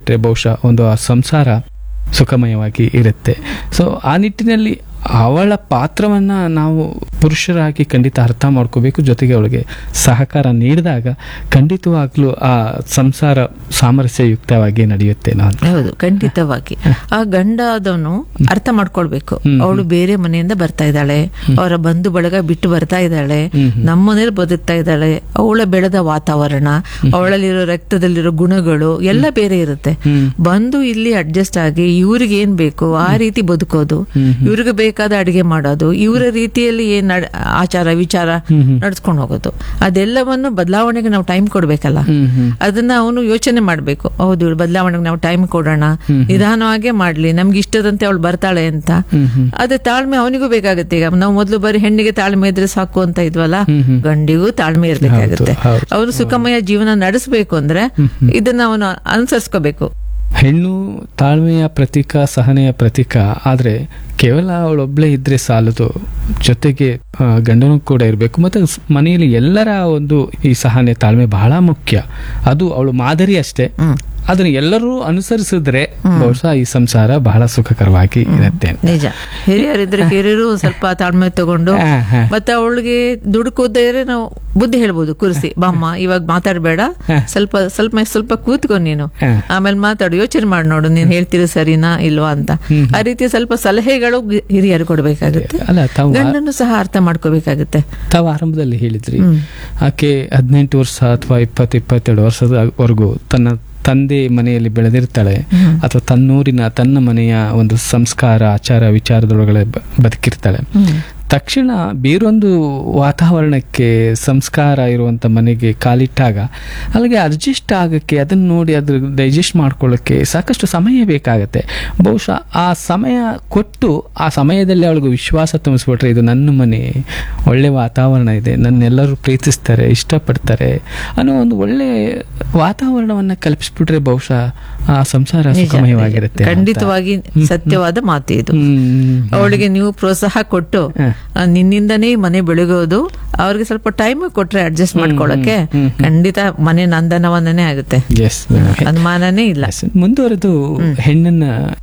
ಬಿಟ್ರೆ ಬಹುಶಃ ಒಂದು ಆ ಸಂಸಾರ ಸುಖಮಯವಾಗಿ ಇರುತ್ತೆ ಸೊ ಆ ನಿಟ್ಟಿನಲ್ಲಿ ಅವಳ ಪಾತ್ರವನ್ನ ನಾವು ಪುರುಷರಾಗಿ ಖಂಡಿತ ಅರ್ಥ ಮಾಡ್ಕೋಬೇಕು ಜೊತೆಗೆ ಅವಳಿಗೆ ಸಹಕಾರ ನೀಡಿದಾಗ ಖಂಡಿತವಾಗ್ಲೂ ಆ ಸಂಸಾರ ಸಾಮರಸ್ಯಯುಕ್ತವಾಗಿ ನಡೆಯುತ್ತೆ ನಾನು ಹೌದು ಖಂಡಿತವಾಗಿ ಆ ಗಂಡ ಆದವನು ಅರ್ಥ ಮಾಡ್ಕೊಳ್ಬೇಕು ಅವಳು ಬೇರೆ ಮನೆಯಿಂದ ಬರ್ತಾ ಇದ್ದಾಳೆ ಅವರ ಬಂಧು ಬಳಗ ಬಿಟ್ಟು ಬರ್ತಾ ಇದ್ದಾಳೆ ನಮ್ಮ ಮನೇಲಿ ಬದುಕ್ತಾ ಇದ್ದಾಳೆ ಅವಳ ಬೆಳೆದ ವಾತಾವರಣ ಅವಳಲ್ಲಿರೋ ರಕ್ತದಲ್ಲಿರೋ ಗುಣಗಳು ಎಲ್ಲ ಬೇರೆ ಇರುತ್ತೆ ಬಂದು ಇಲ್ಲಿ ಅಡ್ಜಸ್ಟ್ ಆಗಿ ಇವ್ರಿಗೆ ಏನ್ ಬೇಕು ಆ ರೀತಿ ಬದುಕೋದು ಇವ್ರಿಗೆ ಬೇಕಾದ ಅಡಿಗೆ ಮಾಡೋದು ಇವರ ರೀತಿಯಲ್ಲಿ ಏನ್ ನಡ್- ಆಚಾರ ವಿಚಾರ ನಡ್ಸ್ಕೊಂಡು ಹೋಗೋದು ಅದೆಲ್ಲವನ್ನು ಬದಲಾವಣೆಗೆ ನಾವು ಟೈಮ್ ಕೊಡ್ಬೇಕಲ್ಲ ಅದನ್ನ ಅವನು ಯೋಚನೆ ಮಾಡ್ಬೇಕು ಹೌದು ಇವಳು ಬದಲಾವಣೆಗೆ ನಾವು ಟೈಮ್ ಕೊಡೋಣ ನಿಧಾನವಾಗೇ ಮಾಡ್ಲಿ ನಮ್ಗೆ ಇಷ್ಟದಂತೆ ಅವಳು ಬರ್ತಾಳೆ ಅಂತ ಅದೇ ತಾಳ್ಮೆ ಅವನಿಗೂ ಬೇಕಾಗುತ್ತೆ ಈಗ ನಾವು ಮೊದಲು ಬರೀ ಹೆಣ್ಣಿಗೆ ತಾಳ್ಮೆ ಇದ್ರೆ ಸಾಕು ಅಂತ ಇದ್ವಲ್ಲ ಗಂಡಿಗೂ ತಾಳ್ಮೆ ಇರ್ಬೇಕಾಗುತ್ತೆ ಹೌದು, ಹೌದು. ಅವನು ಸುಖಮಯ ಜೀವನ ನಡೆಸಬೇಕು ಅಂದ್ರೆ ಇದನ್ನ ಅವನು ಅನುಸರಿಸ್ಕೋಬೇಕು ಹೆಣ್ಣು ತಾಳ್ಮೆಯ ಪ್ರತೀಕ ಸಹನೆಯ ಪ್ರತೀಕ ಆದರೆ ಕೇವಲ ಅವಳೊಬ್ಳೇ ಇದ್ರೆ ಸಾಲದು ಜೊತೆಗೆ ಆ, ಗಂಡನೂ ಕೂಡ ಇರಬೇಕು ಮತ್ತೆ ಸ್- ಮನೆಯಲ್ಲಿ ಎಲ್ಲರ ಒಂದು ಈ ಸಹನೆ ತಾಳ್ಮೆ ಬಹಳ ಮುಖ್ಯ ಅದು ಅವಳು ಮಾದರಿ ಅಷ್ಟೇ ಅದನ್ನ ಎಲ್ಲರೂ ಅನುಸರಿಸಿದ್ರೆ ಬಹುಶಃ ಈ ಸಂಸಾರ ಬಹಳ ಸುಖಕರವಾಗಿ ಇರುತ್ತೆ ನಿಜ ಹಿರಿಯರಿದ್ರೆ ಹಿರಿಯರು ಸ್ವಲ್ಪ ತಾಳ್ಮೆ ತಗೊಂಡು ಹಾ, ಹಾ. ಮತ್ತೆ ಅವಳಿಗೆ ದುಡ್ಡು ಕೂದ್ರೆ ನಾವು ಬುದ್ಧಿ ಹೇಳ್ಬೋದು ಕುರ್ಸಿ ಬಾಮ್ಮ ಇವಾಗ ಮಾತಾಡ್ಬೇಡ ಸ್ವಲ್ಪ ಸ್ವಲ್ಪ ಸ್ವಲ್ಪ ಕೂತ್ಕೊ ನೀನು ಹಾ. ಆಮೇಲೆ ಮಾತಾಡು ಯೋಚನೆ ಮಾಡಿ ನೋಡು ನೀನ್ ಹೇಳ್ತೀರಿ ಸರಿನಾ ಇಲ್ವಾ ಅಂತ ಆ ರೀತಿ ಸ್ವಲ್ಪ ಸಲಹೆಗಳು ಗಿ- ಹಿರಿಯರು ಕೊಡ್ಬೇಕಾಗುತ್ತೆ ಅಲ್ಲ ತಾವು ಗಂಡನ್ನು ಸಹ ಅರ್ಥ ಮಾಡ್ಕೋಬೇಕಾಗುತ್ತೆ ತಾವು ಆರಂಭದಲ್ಲಿ ಹೇಳಿದ್ರಿ ಆಕೆ ಹದಿನೆಂಟು ವರ್ಷ ಅಥವಾ ಇಪ್ಪತ್ತು ಇಪ್ಪತ್ತೆರಡು ವರ್ಷದವರೆಗೂ ತನ್ನ ತಂದೆ ಮನೆಯಲ್ಲಿ ಬೆಳೆದಿರ್ತಾಳೆ ಅಥವಾ ತನ್ನೂರಿನ ತನ್ನ ಮನೆಯ ಒಂದು ಸಂಸ್ಕಾರ ಆಚಾರ ವಿಚಾರದೊಳಗಡೆ ಬ- ಬದುಕಿರ್ತಾಳೆ ತಕ್ಷಣ ಬೇರೊಂದು ವಾತಾವರಣಕ್ಕೆ ಸಂಸ್ಕಾರ ಇರುವಂತ ಮನೆಗೆ ಕಾಲಿಟ್ಟಾಗ ಅಲ್ಲಿಗೆ ಅಡ್ಜಸ್ಟ್ ಆಗಕ್ಕೆ ಅದನ್ನ ನೋಡಿ ಅದ್ರ ಡೈಜೆಸ್ಟ್ ಮಾಡ್ಕೊಳ್ಳೋಕ್ಕೆ ಸಾಕಷ್ಟು ಸಮಯ ಬೇಕಾಗತ್ತೆ ಬಹುಶಃ ಆ ಸಮಯ ಕೊಟ್ಟು ಆ ಸಮಯದಲ್ಲಿ ಅವಳಿಗೆ ವಿಶ್ವಾಸ ತುಂಬಿಸ್ಬಿಟ್ರೆ ಇದು ನನ್ನ ಮನೆ ಒಳ್ಳೆ ವಾತಾವರಣ ಇದೆ ನನ್ನೆಲ್ಲರೂ ಪ್ರೀತಿಸ್ತಾರೆ ಇಷ್ಟಪಡ್ತಾರೆ ಅನ್ನೋ ಒಂದು ಒಳ್ಳೆ ವಾತಾವರಣವನ್ನ ಕಲ್ಪಿಸ್ಬಿಟ್ರೆ ಬಹುಶಃ ಆ ಸಂಸಾರ ನಿಜ, ಸುಖಮಯವಾಗಿರುತ್ತೆ ಅಂತ. ಖಂಡಿತವಾಗಿ ಸತ್ಯವಾದ ಮಾತು ಇದು ಹ್ಮ್. ಅವಳಿಗೆ ನೀವು ಪ್ರೋತ್ಸಾಹ ಕೊಟ್ಟು ಆ, ನಿನ್ನಿಂದನೇ ಈ ಮನೆ ಬೆಳಗೋದು ಅವ್ರಿಗೆ ಸ್ವಲ್ಪ ಟೈಮ್ ಕೊಟ್ರೆ ಅಡ್ಜಸ್ಟ್ ಮಾಡ್ಕೊಳಕ್ಕೆ ಖಂಡಿತ ಮನೆ ನಂದನವನೇ ಆಗುತ್ತೆ Yes, ma'am. ಅನುಮಾನನೇ ಇಲ್ಲ Yes. ಮುಂದುವರೆದು ಹೆಣ್ಣನ್ನ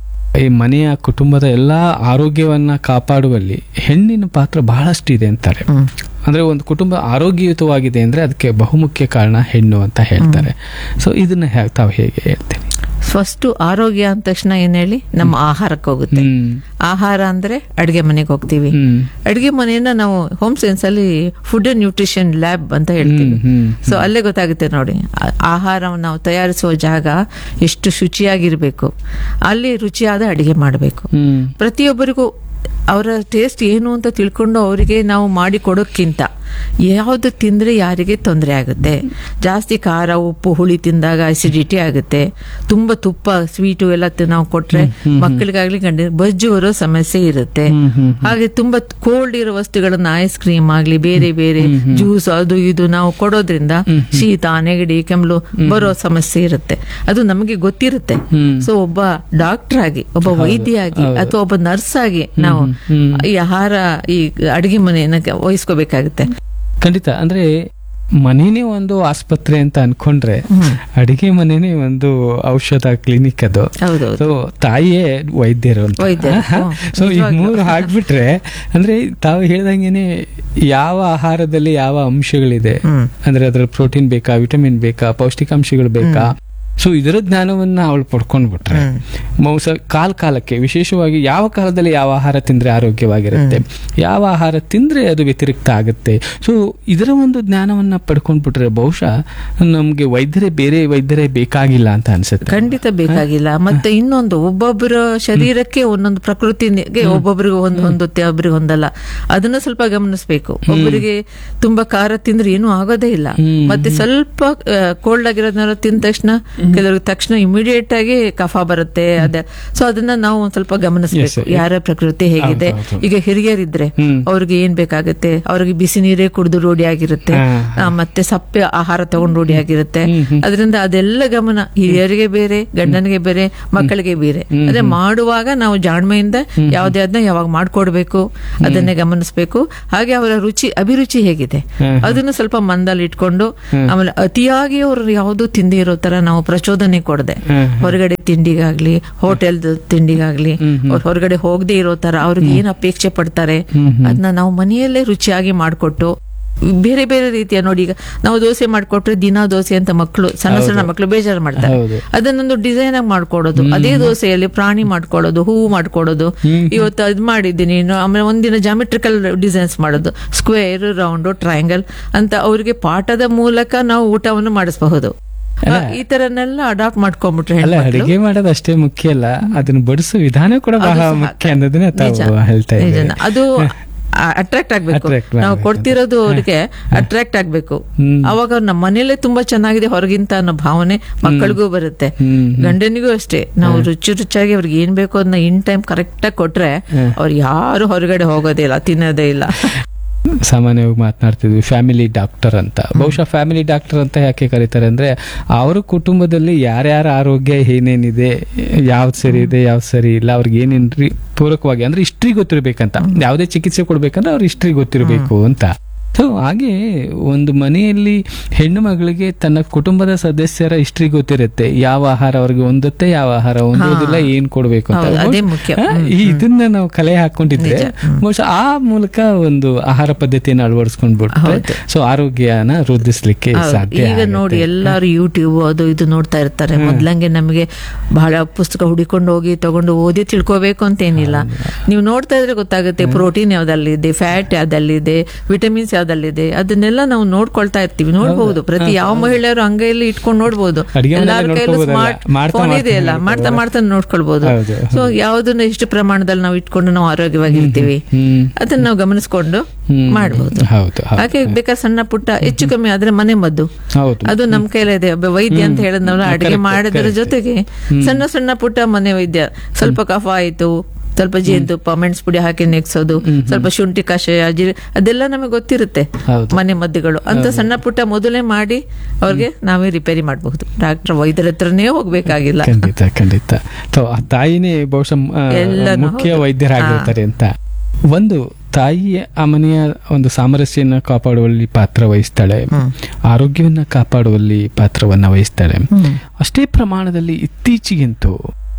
ಈ ಮನೆಯ ಕುಟುಂಬದ ಎಲ್ಲಾ ಆರೋಗ್ಯವನ್ನ ಕಾಪಾಡುವಲ್ಲಿ ಹೆಣ್ಣಿನ ಪಾತ್ರ ಬಹಳಷ್ಟು ಇದೆ ಅಂತಾರೆ ಅಂದ್ರೆ ಒಂದು ಕುಟುಂಬ ಆರೋಗ್ಯಯುತವಾಗಿದೆ ಅಂದ್ರೆ ಅದಕ್ಕೆ ಬಹುಮುಖ್ಯ ಕಾರಣ ಹೆಣ್ಣು ಅಂತ ಹೇಳ್ತಾರೆ ಸೊ ಇದನ್ನ ಹೇ- ತಾವು ಹೇಗೆ ಹೇಳ್ತೀರಿ ಫಸ್ಟ್ ಆರೋಗ್ಯ ಅಂದ ತಕ್ಷಣ ಏನ್ ಹೇಳಿ ನಮ್ಮ ಆಹಾರಕ್ಕೆ ಹೋಗುತ್ತೆ ಹ್ಮ್. ಆಹಾರ ಅಂದ್ರೆ ಅಡಿಗೆ ಮನೆಗೆ ಹೋಗ್ತೀವಿ ಹ್ಮ್. ಅಡಿಗೆ ಮನೆಯನ್ನ ನಾವು ಹೋಮ್ ಸೈನ್ಸ್ ಅಲ್ಲಿ ಫುಡ್ ಅಂಡ್ ನ್ಯೂಟ್ರಿಷನ್ ಲ್ಯಾಬ್ ಅಂತ ಹೇಳ್ತೀವಿ ಹ್ಮ್, ಹ್ಮ್, ಸೊ ಅಲ್ಲೇ ಗೊತ್ತಾಗುತ್ತೆ ನೋಡಿ ಆ- ಆಹಾರವನ್ನು ನಾವು ತಯಾರಿಸುವ ಜಾಗ ಎಷ್ಟು ಶುಚಿಯಾಗಿರ್ಬೇಕು ಅಲ್ಲಿ ರುಚಿಯಾದ ಅಡಿಗೆ ಮಾಡಬೇಕು ಹ್ಮ್. ಪ್ರತಿಯೊಬ್ಬರಿಗೂ ಅವರ ಟೇಸ್ಟ್ ಏನು ಅಂತ ತಿಳ್ಕೊಂಡು ಅವರಿಗೆ ನಾವು ಮಾಡಿ ಕೊಡೋಕ್ಕಿಂತ ಯಾವುದು ತಿಂದ್ರೆ ಯಾರಿಗೆ ತೊಂದರೆ ಆಗುತ್ತೆ ಜಾಸ್ತಿ ಖಾರ ಉಪ್ಪು ಹುಳಿ ತಿಂದಾಗ ಅಸಿಡಿಟಿ ಆಗುತ್ತೆ ತುಂಬಾ ತುಪ್ಪ ಸ್ವೀಟು ಎಲ್ಲ ತಿ- ನಾವು ಕೊಟ್ರೆ ಮಕ್ಕಳಿಗಾಗ್ಲಿ ಗಂಡ ಬಜ್ಜು ಬರೋ ಸಮಸ್ಯೆ ಇರುತ್ತೆ ಹಾಗೆ ತುಂಬಾ ಕೋಲ್ಡ್ ಇರೋ ವಸ್ತುಗಳನ್ನ ಐಸ್ ಕ್ರೀಮ್ ಆಗ್ಲಿ ಬೇರೆ ಬೇರೆ ಜ್ಯೂಸ್ ಅದು ಇದು ನಾವು ಕೊಡೋದ್ರಿಂದ ಶೀತ ನೆಗಡಿ ಕೆಮ್ಮಲು ಬರೋ ಸಮಸ್ಯೆ ಇರುತ್ತೆ ಅದು ನಮಗೆ ಗೊತ್ತಿರುತ್ತೆ ಸೊ ಒಬ್ಬ ಡಾಕ್ಟರ್ ಆಗಿ ಒಬ್ಬ ವೈದ್ಯಯಾಗಿ ಅಥವಾ ಒಬ್ಬ ನರ್ಸ್ ಆಗಿ ನಾವು ಈ ಆಹಾರ ಈ ಅಡಿಗೆ ಮನೆಯನ್ನ ವಹಿಸ್ಕೋಬೇಕಾಗುತ್ತೆ ಖಂಡಿತ ಅಂದ್ರೆ ಮನೇನೆ ಒಂದು ಆಸ್ಪತ್ರೆ ಅಂತ ಅನ್ಕೊಂಡ್ರೆ ಅಡಿಗೆ ಮನೆನೇ ಒಂದು ಔಷಧ ಕ್ಲಿನಿಕ್ ಅದು ಹೌದೌದು ಸೊ ತಾಯಿಯೇ ವೈದ್ಯರು ಅಂತ ವೈದ್ಯರು, ಹ್ಮ್. ಸೊ ಈ ಮೂರು ಹಾಕ್ಬಿಟ್ರೆ ಅಂದ್ರೆ ತಾವು ಹೇಳ್ದಂಗೆನೆ ಯಾವ ಆಹಾರದಲ್ಲಿ ಯಾವ ಅಂಶಗಳಿದೆ ಅಂದ್ರೆ ಅದ್ರ ಪ್ರೋಟೀನ್ ಬೇಕಾ ವಿಟಮಿನ್ ಬೇಕಾ ಪೌಷ್ಟಿಕಾಂಶಗಳು ಬೇಕಾ ಸೊ ಇದರ ಜ್ಞಾನವನ್ನ ಅವಳು ಪಡ್ಕೊಂಡ್ಬಿಟ್ರೆ ಮೌಸ ಕಾಲ ಕಾಲಕ್ಕೆ ವಿಶೇಷವಾಗಿ ಯಾವ ಕಾಲದಲ್ಲಿ ಯಾವ ಆಹಾರ ತಿಂದ್ರೆ ಆರೋಗ್ಯವಾಗಿರುತ್ತೆ ಯಾವ ಆಹಾರ ತಿಂದ್ರೆ ಅದು ವ್ಯತಿರಿಕ್ತ ಆಗುತ್ತೆ ಸೊ ಇದರ ಒಂದು ಜ್ಞಾನವನ್ನ ಪಡ್ಕೊಂಡ್ಬಿಟ್ರೆ ಬಹುಶಃ ನಮ್ಗೆ ವೈದ್ಯರೇ ಬೇರೆ ವೈದ್ಯರೇ ಬೇಕಾಗಿಲ್ಲ ಅಂತ ಅನ್ಸುತ್ತೆ ಖಂಡಿತ ಬೇಕಾಗಿಲ್ಲ ಮತ್ತೆ ಇನ್ನೊಂದು ಒಬ್ಬೊಬ್ಬರ ಶರೀರಕ್ಕೆ ಒಂದೊಂದು ಪ್ರಕೃತಿಗೆ ಒಬ್ಬೊಬ್ಬರಿಗೆ ಒಂದು ಹೊಂದುತ್ತೆ ಒಬ್ಬರಿಗೆ ಹೊಂದಲ್ಲ ಅದನ್ನ ಸ್ವಲ್ಪ ಗಮನಿಸಬೇಕು ಒಬ್ಬರಿಗೆ ತುಂಬಾ ಖಾರ ತಿಂದ್ರೆ ಏನೂ ಆಗೋದೇ ಇಲ್ಲ ಮತ್ತೆ ಸ್ವಲ್ಪ ಕೋಲ್ಡ್ ಆಗಿರೋದನ್ನ ತಿಂದ ತಕ್ಷಣ ಕೆಲವ್ರಿಗೆ ತಕ್ಷಣ ಇಮಿಡಿಯೇಟ್ ಆಗಿ ಕಫ ಬರುತ್ತೆ ಅದೇ ಸೊ ಅದನ್ನ ನಾವು ಒಂದ್ ಸ್ವಲ್ಪ ಗಮನಿಸಬೇಕು ಯಾರ ಪ್ರಕೃತಿ ಹೇಗಿದೆ ಈಗ ಹಿರಿಯರಿದ್ರೆ ಅವ್ರಿಗೆ ಏನ್ ಬೇಕಾಗುತ್ತೆ ಅವ್ರಿಗೆ ಬಿಸಿ ನೀರೇ ಕುಡಿದು ರೂಢಿ ಆಗಿರುತ್ತೆ ಆ, ಮತ್ತೆ ಸಪ್ಪೆ ಆಹಾರ ತಗೊಂಡು ರೂಢಿ ಆಗಿರುತ್ತೆ ಅದರಿಂದ ಅದೆಲ್ಲ ಗಮನ ಹಿರಿಯರಿಗೆ ಬೇರೆ ಗಂಡನಿಗೆ ಬೇರೆ ಮಕ್ಕಳಿಗೆ ಬೇರೆ ಅದೇ ಮಾಡುವಾಗ ನಾವು ಜಾಣ್ಮೆಯಿಂದ ಯಾವ್ದೇ ಅದನ್ನ ಯಾವಾಗ ಮಾಡ್ಕೊಡ್ಬೇಕು ಅದನ್ನೇ ಗಮನಿಸಬೇಕು ಹಾಗೆ ಅವರ ರುಚಿ ಅಭಿರುಚಿ ಹೇಗಿದೆ ಅದನ್ನು ಸ್ವಲ್ಪ ಮಂದಲ್ಲಿ ಇಟ್ಕೊಂಡು ಆಮೇಲೆ ಅತಿಯಾಗಿ ಅವರು ಯಾವುದು ತಿಂದಿ ಇರೋ ತರ ನಾವು ಪ್ರಚೋದನೆ ಕೊಡದೆ ಹ್ಮ್. ಹೊರಗಡೆ ತಿಂಡಿಗಾಗ್ಲಿ ಹೋಟೆಲ್ ತಿಂಡಿಗಾಗ್ಲಿ ಅವ್ರು ಹೊರಗಡೆ ಹೋಗದೆ ಇರೋ ತರ ಅವ್ರಿಗೆ ಏನ್ ಅಪೇಕ್ಷೆ ಪಡ್ತಾರೆ ಅದನ್ನ ನಾವು ಮನೆಯಲ್ಲೇ ರುಚಿಯಾಗಿ ಮಾಡಿಕೊಟ್ಟು ಬೇರೆ ಬೇರೆ ರೀತಿಯ ನೋಡಿ ಈಗ ನಾವು ದೋಸೆ ಮಾಡ್ಕೊಟ್ರೆ ದಿನಾ ದೋಸೆ ಅಂತ ಮಕ್ಕಳು ಸಣ್ಣ ಸಣ್ಣ ಮಕ್ಕಳು ಬೇಜಾರು ಮಾಡ್ತಾರೆ ಹೌದು. ಅದನ್ನೊಂದು ಡಿಸೈನ್ ಆಗಿ ಮಾಡ್ಕೊಡೋದು ಅದೇ ದೋಸೆಯಲ್ಲಿ ಪ್ರಾಣಿ ಮಾಡ್ಕೊಳ್ಳೋದು ಹೂವು ಮಾಡ್ಕೊಡೋದು ಇವತ್ತು ಅದ್ ಮಾಡಿದ್ದೀನಿ ಇನ್ನು ಆಮೇಲೆ ಒಂದಿನ ಜಾಮೆಟ್ರಿಕಲ್ ಡಿಸೈನ್ಸ್ ಮಾಡೋದು ಸ್ಕ್ವೇರ್ ರೌಂಡ್ ಟ್ರಯಾಂಗಲ್ ಅಂತ ಅವರಿಗೆ ಪಾಠದ ಮೂಲಕ ನಾವು ಊಟವನ್ನು ಮಾಡಿಸಬಹುದು ಆ, ಈ ತರನೆಲ್ಲ ಅಡಾಪ್ಟ್ ಮಾಡ್ಕೊಂಡ್ಬಿಟ್ರೆ ಅಲ್ಲ ಹೆಣ್ಮಕ್ಳು ಅಡಿಗೆ ಮಾಡೋದು ಅಷ್ಟೇ ಮುಖ್ಯ ಅಲ್ಲ ಅದನ್ನ ಬಡಿಸೋ ವಿಧಾನ ಕೂಡ ಬಹಳ ಅದು ಸಹ ಮುಖ್ಯ ಅನ್ನೋದನ್ನ ನಿಜ. ತಾವು ಹೇಳ್ತಾ ಇದ್ದಾರೆ ನಿಜನ. ಅದು ಅಟ್ರಾಕ್ಟ್ ಆಗ್ಬೇಕು Attract ನಾವು ಮಾಡ್ಬೇಕು. ಕೊಡ್ತಿರೋದು ಅವ್ರಿಗೆ ಅಟ್ರಾಕ್ಟ್ ಆಗ್ಬೇಕು ಹ್ಮ್. ಅವಾಗ ಅವ್ರು ನಮ್ಮ ಮನೇಲೆ ತುಂಬಾ ಚೆನ್ನಾಗಿದೆ ಹೊರಗಿಂತ ಅನ್ನೋ ಭಾವನೆ ಮಕ್ಕಳಿಗೂ ಬರುತ್ತೆ ಹ್ಮ್. ಗಂಡನಿಗೂ ಅಷ್ಟೇ ನಾವು ರುಚಿ ರುಚಿಯಾಗಿ ಅವ್ರಿಗೆ ಏನ್ ಬೇಕು ಅದನ್ನ ಇನ್ ಟೈಮ್ ಕರೆಕ್ಟ್ ಆಗಿ ಕೊಟ್ರೆ ಅವ್ರು ಯಾರು ಹೊರಗಡೆ ಹೋಗೋದೇ ಇಲ್ಲ ತಿನ್ನೋದೇ ಇಲ್ಲ ಸಾಮಾನ್ಯವಾಗಿ ಮಾತನಾಡ್ತಿದ್ವಿ ಫ್ಯಾಮಿಲಿ ಡಾಕ್ಟರ್ ಅಂತ ಬಹುಶಃ ಫ್ಯಾಮಿಲಿ ಡಾಕ್ಟರ್ ಅಂತ ಯಾಕೆ ಕರೀತಾರೆ ಅಂದ್ರೆ ಅವ್ರ ಕುಟುಂಬದಲ್ಲಿ ಯಾರ್ಯಾರ ಆರೋಗ್ಯ ಏನೇನಿದೆ ಯಾವ್ದು ಸರಿ ಇದೆ ಯಾವ್ದು ಸರಿ ಇಲ್ಲ ಅವ್ರಿಗೆ ಏನೇನ್ರಿ ಪೂರಕವಾಗಿ ಅಂದ್ರೆ ಹಿಸ್ಟ್ರಿ ಗೊತ್ತಿರ್ಬೇಕಂತ ಯಾವುದೇ ಚಿಕಿತ್ಸೆ ಕೊಡ್ಬೇಕಂದ್ರೆ ಅವ್ರ ಹಿಸ್ಟ್ರಿ ಗೊತ್ತಿರಬೇಕು ಅಂತ ಸೊ ಹಾಗೆ ಒಂದು ಮನೆಯಲ್ಲಿ ಹೆಣ್ಣು ಮಗಳಿಗೆ ತನ್ನ ಕುಟುಂಬದ ಸದಸ್ಯರ ಹಿಸ್ಟ್ರಿ ಗೊತ್ತಿರುತ್ತೆ ಯಾವ ಆಹಾರ ಅವ್ರಿಗೆ ಹೊಂದುತ್ತೆ ಯಾವ ಆಹಾರ ಹೊಂದೋದಿಲ್ಲ ಏನ್ ಕೊಡ್ಬೇಕು ಅಂತ ಹೌದು, ಅದೇ ಮುಖ್ಯ. ಆ, ಈ ಇದನ್ನ ನಾವು ಕಲೆ ಹಾಕೊಂಡಿದ್ರೆ ಬಹುಶಃ ಆ ಮೂಲಕ ಒಂದು ಆಹಾರ ಪದ್ಧತಿಯನ್ನು ಅಳವಡಿಸ್ಕೊಂಡ್ಬಿಟ್ರೆ ಸೊ ಆರೋಗ್ಯನ ವೃದ್ಧಿಸ್ಲಿಕ್ಕೆ ಹೌದು. ಸಾಧ್ಯ ಈಗ ಆಗುತ್ತೆ. ನೋಡಿ ಎಲ್ಲಾರು ಯೂಟ್ಯೂಬ್ ಅದು ಇದು ನೋಡ್ತಾ ಇರ್ತಾರೆ ಮೊದ್ಲಂಗೆ ನಮಗೆ ಬಹಳ ಪುಸ್ತಕ ಹುಡಿಕೊಂಡು ಹೋಗಿ ತಗೊಂಡು ಓದಿ ತಿಳ್ಕೋಬೇಕು ಅಂತ ಏನಿಲ್ಲ ನೀವು ನೋಡ್ತಾ ಇದ್ರೆ ಗೊತ್ತಾಗುತ್ತೆ ಪ್ರೋಟೀನ್ ಯಾವ್ದಲ್ಲಿದೆ ಫ್ಯಾಟ್ ಯಾವ್ದಲ್ಲಿದೆ ವಿಟಮಿನ್ಸ್ ಯಾವ್ದಲ್ಲಿದೆ ಅದನ್ನೆಲ್ಲ ನಾವು ನೋಡ್ಕೊಳ್ತಾ ಇರ್ತೀವಿ ನೋಡ್ಬಹುದು ಪ್ರತಿ ಯಾವ ಮಹಿಳೆಯರು ಅಂಗೈಯಲ್ಲಿ ಇಟ್ಕೊಂಡು ನೋಡ್ಬೋದು ಅಡ್ಗೆ ಮನೆಯಲ್ಲೇ ಎಲ್ಲಾರ ಕೈಯಲ್ಲೂ ನೋಡ್ಕೊಬೋದಲ್ಲ. ಸ್ಮಾರ್ಟ್ ಮಾಡ್ತಾ ಫೋನ್ ಮಾಡ್ತಾ ಇದೆಯಲ್ಲ ಮಾಡ್ತಾ ಮಾಡ್ತಾ ನೋಡ್ಕೊಳ್ಬಹುದು ಹೌದು. ಸೊ ಯಾವ್ದನ್ನ ಎಷ್ಟು ಪ್ರಮಾಣದಲ್ಲಿ ನಾವು ಇಟ್ಕೊಂಡು ನಾವು ಆರೋಗ್ಯವಾಗಿರ್ತೀವಿ ಹ್ಮ್. ಅದನ್ನ ನಾವು ಗಮನಿಸ್ಕೊಂಡು ಹ್ಮ್. ಮಾಡಬಹುದು ಹೌದು ಹೌದು. ಹಾಗೆ ಬೇಕಾದ್ರೆ ಸಣ್ಣ ಪುಟ್ಟ ಹೆಚ್ಚು ಕಮ್ಮಿ ಆದ್ರೆ ಮನೆ ಮದ್ದು ಹೌದು ಅದು ನಮ್ ಕೈಲಿದೆ ಒಬ್ಬ ವೈದ್ಯ ಅಂತ ಹೇಳಿದ್ನಲ್ಲ ಅಡಿಗೆ Correct, ಮಾಡೋದ್ರ correct. ಜೊತೆಗೆ ಸಣ್ಣ ಸಣ್ಣ ಪುಟ್ಟ ಮನೆ ವೈದ್ಯ ಸ್ವಲ್ಪ ಕಫ ಆಯ್ತು ಸ್ವಲ್ಪ ಜೇನುತುಪ್ಪ ಮೆಣಸು ಪುಡಿ ಹಾಕಿ ನೆಗ್ಸೋದು ಸ್ವಲ್ಪ ಶುಂಠಿ ಕಷಾಯ ಜೀರಿ ಅದೆಲ್ಲ ನಮಗೆ ಗೊತ್ತಿರುತ್ತೆ ಹೌದು. ಮನೆ ಮದ್ದುಗಳು ಅಂತ ಸಣ್ಣ ಪುಟ್ಟ ಮೊದಲೇ ಮಾಡಿ ಅವ್ರಿಗೆ ನಾವೇ ರಿಪೇರಿ ಮಾಡಬಹುದು ಡಾಕ್ಟರ್ ವೈದ್ಯರ ಹತ್ರನೇ ಹೋಗ್ಬೇಕಾಗಿಲ್ಲ ಖಂಡಿತ ಖಂಡಿತ ಸೊ ಆ ತಾಯಿನೇ ಬಹುಶಃ ಆ, ಎಲ್ಲನೂ ಮುಖ್ಯ ಹೌದು. ವೈದ್ಯರಾಗಿರ್ತಾರೆ ಅಂತ ಒಂದು ತಾಯಿಯ ಆ ಮನೆಯ ಒಂದು ಸಾಮರಸ್ಯನ ಕಾಪಾಡುವಲ್ಲಿ ಪಾತ್ರ ವಹಿಸ್ತಾಳೆ ಆರೋಗ್ಯವನ್ನ ಕಾಪಾಡುವಲ್ಲಿ ಪಾತ್ರವನ್ನ ವಹಿಸ್ತಾಳೆ ಅಷ್ಟೇ ಪ್ರಮಾಣದಲ್ಲಿ ಇತ್ತೀಚೆಗಂತೂ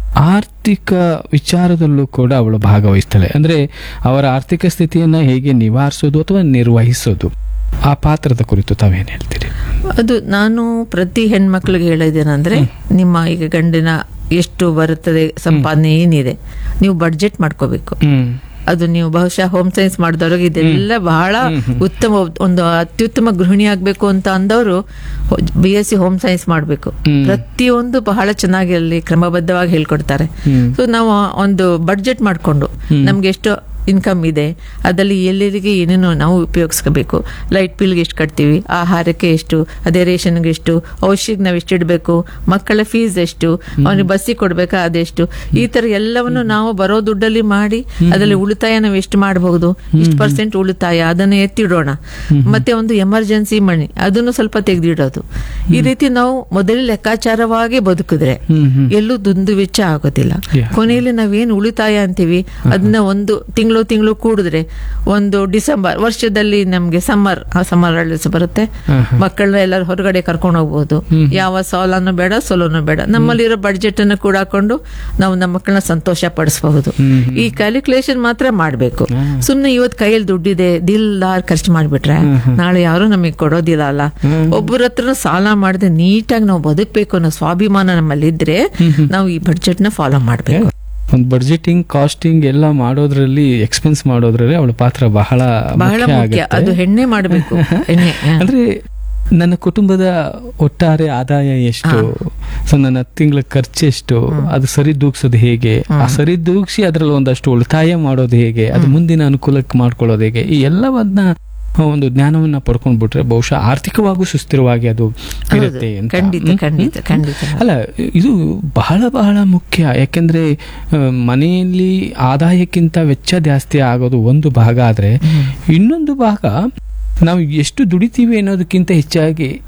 ಆರ್ಥಿಕ ವಿಚಾರದಲ್ಲೂ ಕೂಡ ಅವಳು ಭಾಗವಹಿಸ್ತಾಳೆ ಅಂದ್ರೆ ಅವರ ಆರ್ಥಿಕ ಸ್ಥಿತಿಯನ್ನ ಹೇಗೆ ನಿವಾರಿಸೋದು ಅಥವಾ ನಿರ್ವಹಿಸೋದು ಆ ಪಾತ್ರದ ಕುರಿತು ತಾವೇನ್ ಹೇಳ್ತೀರಿ ಅದು ನಾನು ಪ್ರತಿ ಹೆಣ್ಮಕ್ಳಿಗೆ ಹೇಳೋದೇನಂದ್ರೆ ನಿಮ್ಮ ಈಗ ಗಂಡಿನ ಎಷ್ಟು ಬರುತ್ತದೆ ಸಂಪಾದನೆ ಏನಿದೆ ನೀವು ಬಡ್ಜೆಟ್ ಮಾಡ್ಕೋಬೇಕು ಹ್ಮ್ ಅದು ನೀವು ಬಹುಶಃ ಹೋಮ್ ಸೈನ್ಸ್ ಮಾಡಿದವ್ರಿಗೆ ಇದೆಲ್ಲ ಬಹಳ ಉತ್ತಮ ಒಂದು ಅತ್ಯುತ್ತಮ ಗೃಹಿಣಿ ಆಗ್ಬೇಕು ಅಂತ ಅಂದವರು B S C home science ಮಾಡಬೇಕು ಪ್ರತಿಯೊಂದು ಬಹಳ ಚೆನ್ನಾಗಿ ಅಲ್ಲಿ ಕ್ರಮಬದ್ಧವಾಗಿ ಹೇಳ್ಕೊಡ್ತಾರೆ ಸೊ ನಾವು ಒಂದು ಬಡ್ಜೆಟ್ ಮಾಡಿಕೊಂಡು ನಮ್ಗೆ ಎಷ್ಟು ಇನ್ಕಮ್ ಇದೆ ಅದರಲ್ಲಿ ಎಲ್ಲರಿಗೆ ಏನೇನೋ ನಾವು ಉಪಯೋಗಿಸ್ಕೋಬೇಕು ಲೈಟ್ ಬಿಲ್ಗೆ ಎಷ್ಟು ಕಟ್ತೀವಿ ಆಹಾರಕ್ಕೆ ಎಷ್ಟು ಅದೇ ರೇಷನ್ಗೆ ಎಷ್ಟು ಔಷಧಿಗೆ ನಾವು ಎಷ್ಟು ಇಡಬೇಕು ಮಕ್ಕಳ ಫೀಸ್ ಎಷ್ಟು ಅವನಿಗೆ ಬಸ್ಸಿಗೆ ಕೊಡ್ಬೇಕಾ ಅದೆಷ್ಟು ಈ ತರ ಎಲ್ಲವನ್ನು ನಾವು ಬರೋ ದುಡ್ಡಲ್ಲಿ ಮಾಡಿ ಅದರಲ್ಲಿ ಉಳಿತಾಯ ನಾವು ಎಷ್ಟು ಮಾಡಬಹುದು ಇಷ್ಟು ಪರ್ಸೆಂಟ್ ಉಳಿತಾಯ ಅದನ್ನ ಎತ್ತಿಡೋಣ ಮತ್ತೆ ಒಂದು ಎಮರ್ಜೆನ್ಸಿ ಮಣಿ ಅದನ್ನು ಸ್ವಲ್ಪ ತೆಗೆದಿಡೋದು ಈ ರೀತಿ ನಾವು ಮೊದಲೇ ಲೆಕ್ಕಾಚಾರವಾಗಿ ಬದುಕಿದ್ರೆ ಎಲ್ಲೂ ದುಂದು ವೆಚ್ಚ ಆಗೋದಿಲ್ಲ Yeah. ಕೊನೆಯಲ್ಲಿ ನಾವೇನು ಉಳಿತಾಯ ಅಂತೀವಿ ಅದನ್ನ ಒಂದು ತಿಂಗಳು ತಿಂಗಳು ಕೂಡಿದ್ರೆ ಒಂದು ಡಿಸೆಂಬರ್ ವರ್ಷದಲ್ಲಿ ನಮ್ಗೆ ಸಮ್ಮರ್ ಸಮ್ಮರ್ ಹಾಲಿಡೇಸ್ ಬರುತ್ತೆ ಮಕ್ಕಳನ್ನ ಎಲ್ಲರೂ ಹೊರಗಡೆ ಕರ್ಕೊಂಡು ಹೋಗ್ಬೋದು ಯಾವ ಸಾಲನು ಬೇಡ ಸೋಲನು ಬೇಡ ನಮ್ಮಲ್ಲಿರೋ ಬಡ್ಜೆಟ್ ಅನ್ನು ಕೂಡ ಹಾಕೊಂಡು ನಾವು ನಮ್ಮ ಮಕ್ಕಳನ್ನ ಸಂತೋಷ ಪಡಿಸಬಹುದು ಈ ಕ್ಯಾಲ್ಕುಲೇಷನ್ ಮಾತ್ರ ಮಾಡಬೇಕು ಸುಮ್ನೆ ಇವತ್ತು ಕೈಯಲ್ಲಿ ದುಡ್ಡಿದೆ ದಿಲ್ದಾರ್ ಖರ್ಚು ಮಾಡ್ಬಿಟ್ರೆ ನಾಳೆ ಯಾರು ನಮಗೆ ಕೊಡೋದಿಲ್ಲ ಅಲ್ಲ ಒಬ್ಬರ ಹತ್ರ ಸಾಲ ಮಾಡದೆ ನೀಟಾಗಿ ನಾವು ಬದುಕಬೇಕು ಅನ್ನೋ ಸ್ವಾಭಿಮಾನ ನಮ್ಮಲ್ಲಿ ಇದ್ರೆ ನಾವು ಈ ಬಡ್ಜೆಟ್ ನ ಫಾಲೋ ಮಾಡ್ಬೇಕು ಒಂದು ಬಡ್ಜೆಟಿಂಗ್ ಕಾಸ್ಟಿಂಗ್ ಎಲ್ಲ ಮಾಡೋದ್ರಲ್ಲಿ ಎಕ್ಸ್ಪೆನ್ಸ್ ಮಾಡೋದ್ರಲ್ಲಿ ಅವಳ ಪಾತ್ರ ಬಹಳ ಬಹಳ ಮುಖ್ಯ ಮುಖ್ಯ ಆಗುತ್ತೆ ಅದು ಹೆಣ್ಣೆ ಮಾಡಬೇಕು ಹೆಣ್ಣೆ ಹ. ಅಂದ್ರೆ ನನ್ನ ಕುಟುಂಬದ ಒಟ್ಟಾರೆ ಆದಾಯ ಎಷ್ಟು ಸೊ ನನ್ನ ತಿಂಗಳ ಖರ್ಚು ಎಷ್ಟು ಅದು ಸರಿ ದೂಗ್ಸೋದು ಹೇಗೆ ಆ ಸರಿ ದೂಗ್ಸಿ ಅದ್ರಲ್ಲಿ ಒಂದಷ್ಟು ಉಳಿತಾಯ ಮಾಡೋದು ಹೇಗೆ ಅದು ಮುಂದಿನ ಅನುಕೂಲಕ್ಕೆ ಮಾಡ್ಕೊಳ್ಳೋದು ಹೇಗೆ ಈ ಎಲ್ಲವನ್ನ ಒಂದು ಜ್ಞಾನವನ್ನ ಪಡ್ಕೊಂಡ್ಬಿಟ್ರೆ ಬಹುಶಃ ಆರ್ಥಿಕವಾಗೂ ಸುಸ್ಥಿರವಾಗಿ ಅದು ಇರುತ್ತೆ ಅಂತ ಖಂಡಿತ ಹ್ಮ್? ಖಂಡಿತ ಖಂಡಿತ ಅಲ್ಲ ಇದು ಬಹಳ ಬಹಳ ಮುಖ್ಯ ಯಾಕೆಂದ್ರೆ ಆ, ಮನೆಯಲ್ಲಿ ಆದಾಯಕ್ಕಿಂತ ವೆಚ್ಚ ಜಾಸ್ತಿ ಆಗೋದು ಒಂದು ಭಾಗ ಆದ್ರೆ ಇನ್ನೊಂದು ಭಾಗ ನಾವು ಎಷ್ಟು ದುಡಿತೀವಿ ಅನ್ನೋದಕ್ಕಿಂತ ಹೆಚ್ಚಾಗಿ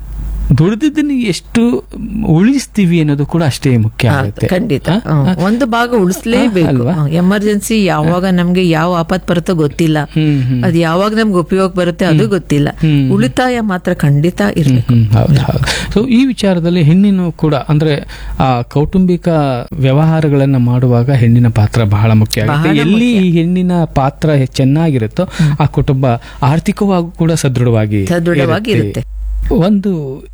ದುಡಿದಿದ್ದನ್ನ ಎಷ್ಟು ಉಳಿಸ್ತೀವಿ ಅನ್ನೋದು ಕೂಡ ಅಷ್ಟೇ ಮುಖ್ಯ ಆಗುತ್ತೆ ಖಂಡಿತ ಆ, ಹ್ಮ್. ಒಂದು ಭಾಗ ಉಳಿಸ್ಲೇಬೇಕು ಅಲ್ವಾ? ಎಮರ್ಜೆನ್ಸಿ ಯಾವಾಗ ನಮ್ಗೆ ಯಾವ ಆಪತ್ ಬರುತ್ತೋ ಗೊತ್ತಿಲ್ಲ ಹ್ಮ್, ಹ್ಮ್. ಅದು ಯಾವಾಗ ನಮ್ಗೆ ಉಪಯೋಗ ಬರುತ್ತೆ ಅದು ಗೊತ್ತಿಲ್ಲ ಹ್ಮ್. ಉಳಿತಾಯ ಮಾತ್ರ ಖಂಡಿತ ಇರ್ಬೇಕು ಹ್ಮ್, ಹೌದು ಹೌದು ಸೊ ಈ ವಿಚಾರದಲ್ಲಿ ಹೆಣ್ಣಿನ ಕೂಡ ಅಂದ್ರೆ ಆ ಕೌಟುಂಬಿಕ ವ್ಯವಹಾರಗಳನ್ನ ಮಾಡುವಾಗ ಹೆಣ್ಣಿನ ಪಾತ್ರ ಬಹಳ ಮುಖ್ಯ ಆಗುತ್ತೆ ಬಹಳ ಎಲ್ಲಿ ಈ ಹೆಣ್ಣಿನ ಪಾತ್ರ ಹೆ- ಚೆನ್ನಾಗಿರುತ್ತೋ ಆ ಕುಟುಂಬ ಆರ್ಥಿಕವಾಗಿ ಕೂಡ ಸದೃಢವಾಗಿ ಸದೃಢವಾಗಿ ಇರುತ್ತೆ ಒಂದು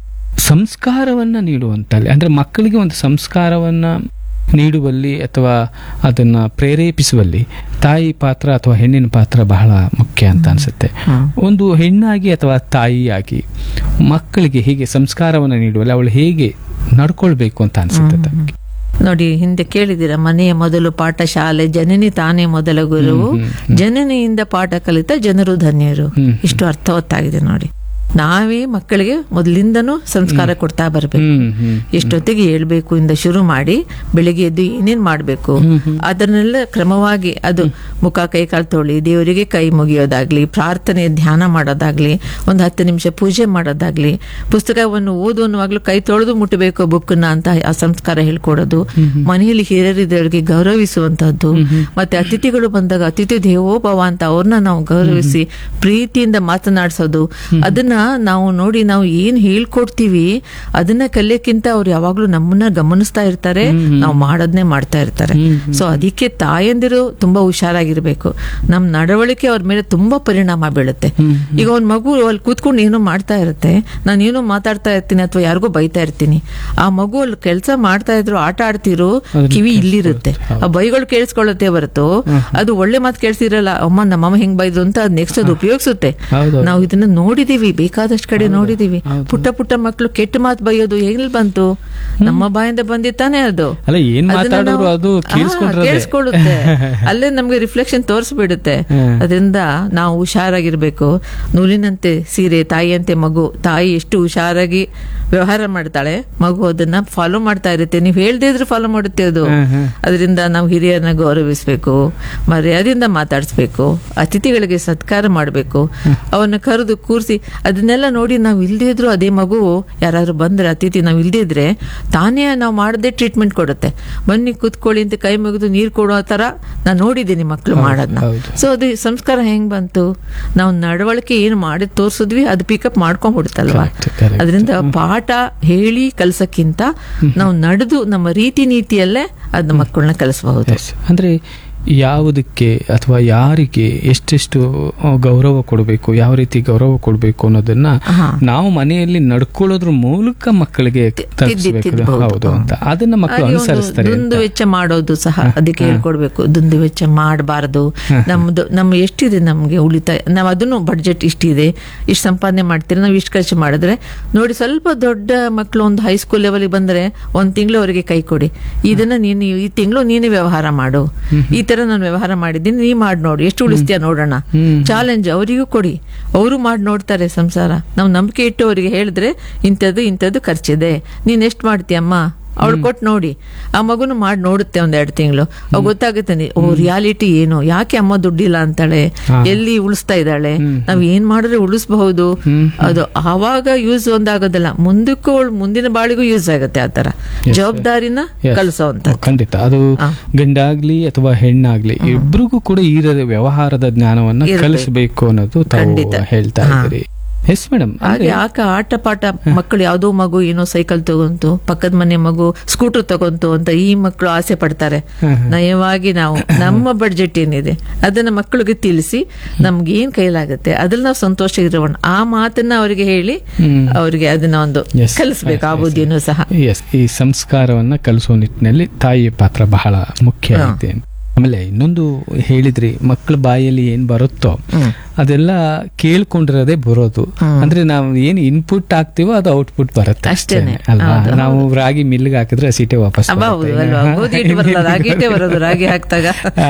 ಸಂಸ್ಕಾರವನ್ನ ನೀಡುವಂತಲ್ಲಿ ಅಂದ್ರೆ ಮಕ್ಕಳಿಗೆ ಒಂದು ಸಂಸ್ಕಾರವನ್ನ ನೀಡುವಲ್ಲಿ ಅಥವಾ ಅದನ್ನ ಪ್ರೇರೇಪಿಸುವಲ್ಲಿ ತಾಯಿ ಪಾತ್ರ ಅಥವಾ ಹೆಣ್ಣಿನ ಪಾತ್ರ ಬಹಳ ಮುಖ್ಯ ಅಂತ ಅನ್ಸುತ್ತೆ ಹ್ಮ್. ಒಂದು ಹೆಣ್ಣಾಗಿ ಅಥವಾ ತಾಯಿಯಾಗಿ ಮಕ್ಕಳಿಗೆ ಹೀಗೆ ಸಂಸ್ಕಾರವನ್ನು ನೀಡುವಲ್ಲಿ ಅವಳು ಹೇಗೆ ನಡ್ಕೊಳ್ಬೇಕು ಅಂತ ಅನ್ಸುತ್ತೆ ತಮಗೆ ನೋಡಿ ಹಿಂದೆ ಕೇಳಿದಿರ ಮನೆಯ ಮೊದಲು ಪಾಠ ಶಾಲೆ ಜನನಿ ತಾನೇ ಮೊದಲ ಗುರುವು ಜನನಿಯಿಂದ ಪಾಠ ಕಲಿತ ಜನರು ಧನ್ಯರು ಹ್ಮ್. ಇಷ್ಟು ಅರ್ಥವತ್ತಾಗಿದೆ ನೋಡಿ ನಾವೇ ಮಕ್ಕಳಿಗೆ ಮೊದಲಿಂದನೂ ಸಂಸ್ಕಾರ ಕೊಡ್ತಾ ಬರ್ಬೇಕು ಹ್ಮ್ ಹ್ಮ್ ಎಷ್ಟೊತ್ತಿಗೆ ಹೇಳ್ಬೇಕು ಇಂದ ಶುರು ಮಾಡಿ ಬೆಳಿಗ್ಗೆ ಎದ್ದು ಏನೇನ್ ಮಾಡ್ಬೇಕು ಅದನ್ನೆಲ್ಲ ಕ್ರಮವಾಗಿ ಅದು ಮುಖ ಕೈ ಕಾಲು ತೊಳಿ ದೇವರಿಗೆ ಕೈ ಮುಗಿಯೋದಾಗ್ಲಿ ಪ್ರಾರ್ಥನೆ ಧ್ಯಾನ ಮಾಡೋದಾಗ್ಲಿ ಒಂದು ಹತ್ತು ನಿಮಿಷ ಪೂಜೆ ಮಾಡೋದಾಗ್ಲಿ ಪುಸ್ತಕವನ್ನು ಓದುವನ್ನುವಾಗ್ಲೂ ಕೈ ತೊಳೆದು ಮುಟ್ಟಬೇಕು ಬುಕ್ನ ಅಂತ ಆ ಸಂಸ್ಕಾರ ಹೇಳ್ಕೊಡೋದು ಮನೆಯಲ್ಲಿ ಹಿರಿಯರಿದ್ದವರಿಗೆ ಗೌರವಿಸುವಂತಹದ್ದು ಮತ್ತೆ ಅತಿಥಿಗಳು ಬಂದಾಗ ಅತಿಥಿ ದೇವೋಭವ ಅಂತ ಅವ್ರನ್ನ ನಾವು ಗೌರವಿಸಿ ಪ್ರೀತಿಯಿಂದ ಮಾತನಾಡಿಸೋದು ಅದನ್ನ ನಾವು ನೋಡಿ ನಾವು ಏನ್ ಹೇಳ್ಕೊಡ್ತೀವಿ ಅದನ್ನ ಕಲಿಯಕ್ಕಿಂತ ಅವ್ರು ಯಾವಾಗ್ಲೂ ನಮ್ಮನ್ನ ಗಮನಿಸ್ತಾ ಇರ್ತಾರೆ ನಾವು ಮಾಡೋದ್ನೇ ಮಾಡ್ತಾ ಇರ್ತಾರೆ ಸೊ ಅದಕ್ಕೆ ತಾಯಂದಿರು ತುಂಬಾ ಹುಷಾರಾಗಿರ್ಬೇಕು ನಮ್ ನಡವಳಿಕೆ ಅವ್ರ ಮೇಲೆ ತುಂಬಾ ಪರಿಣಾಮ ಬೀಳುತ್ತೆ ಈಗ ಒಂದ್ ಮಗು ಅಲ್ಲಿ ಕೂತ್ಕೊಂಡು ಏನೋ ಮಾಡ್ತಾ ಇರುತ್ತೆ ನಾನು ಏನೋ ಮಾತಾಡ್ತಾ ಇರ್ತೀನಿ ಅಥವಾ ಯಾರಿಗೋ ಬೈತಾ ಇರ್ತೀನಿ ಆ ಮಗು ಅಲ್ಲಿ ಕೆಲಸ ಮಾಡ್ತಾ ಇದ್ರು ಆಟ ಆಡ್ತಿರೋ ಕಿವಿ ಇಲ್ಲಿರುತ್ತೆ ಆ ಬೈಗಳು ಕೇಳಿಸ್ಕೊಳ್ಳುತ್ತೆ ಹೊರತು ಅದು ಒಳ್ಳೆ ಮಾತು ಕೇಳಿಸಿರಲ್ಲ ಅಮ್ಮ ನಮ್ಮಮ್ಮ ಹೆಂಗ್ ಬೈದ್ರು ಅಂತ ಅದ್ ನೆಕ್ಸ್ಟ್ ಅದು ಉಪಯೋಗಿಸುತ್ತೆ ಹೌದು ನಾವು ಇದನ್ನ ನೋಡಿದೀವಿ ಬೇಕಾದಷ್ಟು ಕಡೆ ನೋಡಿದೀವಿ ಪುಟ್ಟ ಪುಟ್ಟ ಮಕ್ಕಳು ಕೆಟ್ಟ ಮಾತು ಬೈಯೋದು ಎಲ್ಲಿ ಬಂತು ನಮ್ಮ ಬಾಯಿಂದ ಬಂದಿತ್ತಾನೆ ಅದು ಅಲ್ಲ ಏನ್ ಅದನ್ನ ಮಾತಾಡೋರು ನಾವು- ಅದು ಹಾ, ಕೇಳಿಸ್ಕೊಂಡ್ರೆ ಕೇಳಿಸ್ಕೊಳ್ಳುತ್ತೆ ಅಲ್ಲೇ ನಮ್ಗೆ ರಿಫ್ಲೆಕ್ಷನ್ ತೋರಿಸ್ಬಿಡುತ್ತೆ ಅದರಿಂದ ನಾವು ಹುಷಾರಾಗಿರ್ಬೇಕು ನೂಲಿನಂತೆ ಸೀರೆ ತಾಯಿಯಂತೆ ಮಗು ತಾಯಿ ಎಷ್ಟು ಹುಷಾರಾಗಿ ವ್ಯವಹಾರ ಮಾಡ್ತಾಳೆ ಮಗು ಅದನ್ನ ಫಾಲೋ ಮಾಡ್ತಾ ಇರುತ್ತೆ ನೀವು ಹೇಳ್ದೇ ಇದ್ರೆ ಫಾಲೋ ಮಾಡುತ್ತೆ ಅದು ಅದರಿಂದ ನಾವು ಹಿರಿಯರನ್ನ ಗೌರವಿಸ್ಬೇಕು ಮರ್ಯಾದೆಯಿಂದ ಮಾತಾಡಿಸ್ಬೇಕು ಅತಿಥಿಗಳಿಗೆ ಸತ್ಕಾರ ಮಾಡಬೇಕು ಅವನ್ನ ಕರೆದು ಕೂರಿಸಿ ಅದನ್ನೆಲ್ಲ ನೋಡಿ ನಾವು ಇಲ್ದೇ ಇದ್ರು ಅದೇ ಮಗು ಯಾರಾದ್ರೂ ಬಂದ್ರೆ ಅತಿಥಿ ನಾವು ಇಲ್ದೇ ಇದ್ರೆ ತಾನೇ ನಾವು ಮಾಡದೆ ಟ್ರೀಟ್ಮೆಂಟ್ ಕೊಡುತ್ತೆ ಬನ್ನಿ ಕೂತ್ಕೊಳ್ಳಿ ಅಂತ ಕೈ ಮುಗಿದು ನೀರು ಕೊಡೋ ತರ ನಾನು ನೋಡಿದ್ದೀನಿ ಮಕ್ಕಳು ಮಾಡೋದನ್ನ ಹೌದು. ಸೊ ಅದು ಸಂಸ್ಕಾರ ಹೆಂಗ್ ಬಂತು ನಾವು ನಡವಳಿಕೆ ಏನು ಮಾಡಿ ತೋರ್ಸಿದ್ವಿ ಅದು ಪಿಕಪ್ ಮಾಡ್ಕೊಂಡ್ಬಿಡುತ್ತಲ್ವಾ Correct, correct. ಅದರಿಂದ ಪಾಠ ಹೇಳಿ ಕಲ್ಸಕ್ಕಿಂತ ನಾವು ನಡೆದು ನಮ್ಮ ರೀತಿ ನೀತಿಯಲ್ಲೇ ಅದನ್ನ ಮಕ್ಕಳನ್ನ ಕಲಿಸಬಹುದು Yes. ಅಂದ್ರೆ ಯಾವುದಕ್ಕೆ ಅಥವಾ ಯಾರಿಗೆ ಎಷ್ಟೆಷ್ಟು ಆ, ಗೌರವ ಕೊಡಬೇಕು ಯಾವ ರೀತಿ ಗೌರವ ಕೊಡಬೇಕು ಅನ್ನೋದನ್ನ ಹಾ. ನಾವು ಮನೆಯಲ್ಲಿ ನಡ್ಕೊಳ್ಳೋದ್ರ ಮೂಲಕ ಮಕ್ಕಳಿಗೆ ತಲುಪಿಸ್ಬೇಕು ತಿದ್ಬಹುದು. ಹೌದು ಅಂತ ಅದನ್ನ ಮಕ್ಕಳು ಹಾಗೆ ಒಂದು ಅನುಸರಿಸ್ತಾರೆ ಅಂತ. ದುಂದು ವೆಚ್ಚ ಮಾಡೋದು ಸಹ ಅದಕ್ಕೆ ಹೇಳ್ಕೊಡ್ಬೇಕು ದುಂದು ವೆಚ್ಚ ಮಾಡಬಾರದು ನಮ್ದು ನಮ್ಮ ಎಷ್ಟಿದೆ ನಮ್ಗೆ ಉಳಿತಾಯ ನಾವು ಅದನ್ನು ಬಡ್ಜೆಟ್ ಇಷ್ಟಿದೆ ಇಷ್ಟು ಸಂಪಾದನೆ ಮಾಡ್ತೀರಿ ನಾವು ಇಷ್ಟು ಖರ್ಚು ಮಾಡಿದ್ರೆ ನೋಡಿ ಸ್ವಲ್ಪ ದೊಡ್ಡ ಮಕ್ಕಳು ಒಂದು ಹೈಸ್ಕೂಲ್ ಲೆವೆಲ್ಗೆ ಬಂದ್ರೆ ಒಂದ್ ತಿಂಗಳು ಅವರಿಗೆ ಕೈ ಕೊಡಿ ಇದನ್ನ ನೀನು ಈ ತಿಂಗಳು ನೀನು ವ್ಯವಹಾರ ಮಾಡು ಈ ತರ ನಾನು ವ್ಯವಹಾರ ಮಾಡಿದ್ದೀನಿ ನೀ ಮಾಡಿ ನೋಡು ಎಷ್ಟು ಉಳಿಸ್ತೀಯ ನೋಡೋಣ ಚಾಲೆಂಜ್ ಅವರಿಗೂ ಕೊಡಿ ಅವರು ಮಾಡಿ ನೋಡ್ತಾರೆ ಸಂಸಾರ ನಾವು ನಂಬಿಕೆ ಇಟ್ಟು ಅವರಿಗೆ ಹೇಳಿದ್ರೆ ಇಂಥದ್ದು ಇಂಥದ್ದು ಖರ್ಚಿದೆ ನೀನ್ ಎಷ್ಟು ಮಾಡ್ತೀಯಮ್ಮ ಅವಳು ಕೊಟ್ಟು ನೋಡಿ ಆ ಮಗುನು ಮಾಡಿ ನೋಡುತ್ತೆ ಒಂದ್ ಎರಡು ತಿಂಗಳು ಅವ್ ಗೊತ್ತಾಗುತ್ತೆ ನೀ- ಓ ರಿಯಾಲಿಟಿ ಏನು ಯಾಕೆ ಅಮ್ಮ ದುಡ್ಡಿಲ್ಲ ಅಂತಾಳೆ ಎಲ್ಲಿ ಉಳಿಸ್ತಾ ಇದ್ದಾಳೆ ನಾವ್ ಏನ್ ಮಾಡಿದ್ರೆ ಉಳಿಸಬಹುದು ಅದು ಆವಾಗ ಯೂಸ್ ಒಂದಾಗೋದಿಲ್ಲ ಮುಂದಕ್ಕೂ ಅವಳು ಮುಂದಿನ ಬಾಳಿಗೂ ಯೂಸ್ ಆಗುತ್ತೆ ಆತರ ಜವಾಬ್ದಾರಿನ Yes. ಕಲಿಸೋ ಅಂತ ಖಂಡಿತ ಅದು ಗಂಡಾಗ್ಲಿ ಅಥವಾ ಹೆಣ್ಣಾಗ್ಲಿ ಇಬ್ರಿಗೂ ಕೂಡ ಈ ರ- ವ್ಯವಹಾರದ ಜ್ಞಾನವನ್ನ ಇರ್ಬೇಕು. ಕಲಿಸಬೇಕು ಅನ್ನೋದು ತಾವು ಖಂಡಿತ. ಹೇಳ್ತಾ ಹಾ. ಇದ್ದೀರಿ ಎಸ್ ಮೇಡಮ್ ಹಾಗೆ ಆಕ ಆಟ ಪಾಠ ಮಕ್ಕಳು ಯಾವ್ದೋ ಮಗು ಏನೋ ಸೈಕಲ್ ತಗೊಂತು ಪಕ್ಕದ ಮನೆ ಮಗು ಸ್ಕೂಟರ್ ತಗೊಂತು ಅಂತ ಈ ಮಕ್ಕಳು ಆಸೆ ಪಡ್ತಾರೆ ನಯವಾಗಿ ನಾವು ನಮ್ಮ ಬಡ್ಜೆಟ್ ಏನಿದೆ ಅದನ್ನ ಮಕ್ಕಳಿಗೆ ತಿಳಿಸಿ ನಮ್ಗೆ ಏನ್ ಕೈಲಾಗುತ್ತೆ ಅದ್ರಲ್ಲಿ ನಾವು ಸಂತೋಷ ಇರೋಣ ಆ ಮಾತನ್ನ ಅವರಿಗೆ ಹೇಳಿ ಅವರಿಗೆ ಅದನ್ನ ಒಂದು Yes. ಕಲಿಸ್ಬೇಕು ಆ ಬುದ್ಧಿನೂ ಸಹ ಎಸ್ ಈ ಸಂಸ್ಕಾರವನ್ನ ಕಲಿಸೋ ನಿಟ್ಟಿನಲ್ಲಿ ತಾಯಿಯ ಪಾತ್ರ ಬಹಳ ಮುಖ್ಯ ಐತೆ ಆಮೇಲೆ ಇನ್ನೊಂದು ಹೇಳಿದ್ರಿ ಮಕ್ಕಳ ಬಾಯಲ್ಲಿ ಏನ್ ಬರುತ್ತೋ ಅದೆಲ್ಲ ಕೇಳ್ಕೊಂಡಿರೋದೇ ಬರೋದು ಅಂದ್ರೆ ನಾವು ಏನ್ ಇನ್ಪುಟ್ ಹಾಕ್ತಿವೋ ಅದು ಔಟ್ಪುಟ್ ಬರುತ್ತೆ ಅಷ್ಟೇನೆ. ಅಷ್ಟೇನೆ ಅಲ್ವಾ ನಾವು ರಾಗಿ ಮಿಲ್ಗೆ ಹಾಕಿದ್ರೆ ಸೀಟೆ ವಾಪಸ್ ಅಬ್ಬಾ, ಹೌದು ಅಲ್ವಾ ಗೋಧಿ ಹಿಟ್ಟು ಬರಲ್ಲ ರಾಗಿ ಹಿಟ್ಟೇ ಬರೋದು ರಾಗಿ ಹಾಕ್ದಾಗ